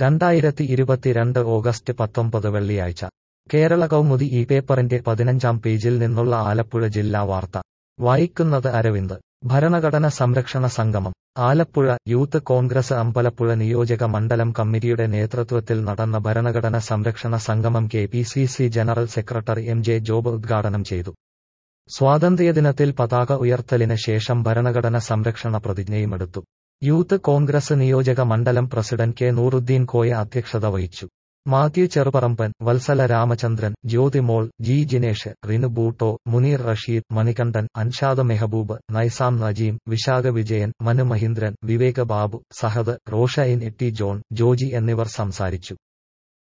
രണ്ടായിരത്തി ഇരുപത്തിരണ്ട് ഓഗസ്റ്റ് പത്തൊമ്പത് വെള്ളിയാഴ്ച കേരള കൗമുദി ഈ പേപ്പറിന്റെ പതിനഞ്ചാം പേജിൽ നിന്നുള്ള ആലപ്പുഴ ജില്ലാ വാർത്ത വായിക്കുന്നത് അരവിന്ദ് ഭരണഘടന സംരക്ഷണ സംഗമം ആലപ്പുഴ യൂത്ത് കോൺഗ്രസ് അമ്പലപ്പുഴ നിയോജക മണ്ഡലം കമ്മിറ്റിയുടെ നേതൃത്വത്തിൽ നടന്ന ഭരണഘടന സംരക്ഷണ സംഗമം K P C C general secretary M J Job ഉദ്ഘാടനം ചെയ്തു സ്വാതന്ത്ര്യദിനത്തിൽ പതാക ഉയർത്തലിന് ശേഷം ഭരണഘടന സംരക്ഷണ പ്രതിജ്ഞയുമെടുത്തു യൂത്ത് കോൺഗ്രസ് നിയോജക മണ്ഡലം പ്രസിഡന്റ് കെ നൂറുദ്ദീൻ കോയ അധ്യക്ഷത വഹിച്ചു Mathew Cherupparamban Vatsala Ramachandran Jyothimol G Jinesh Rinu Bhutto Muneer Rasheed Manikandan Anshad Mehboob Naizam Najeem Vishakha Vijayan Manu Maheendran Vivek Babu Sahad Roshine A T John Joji എന്നിവർ സംസാരിച്ചു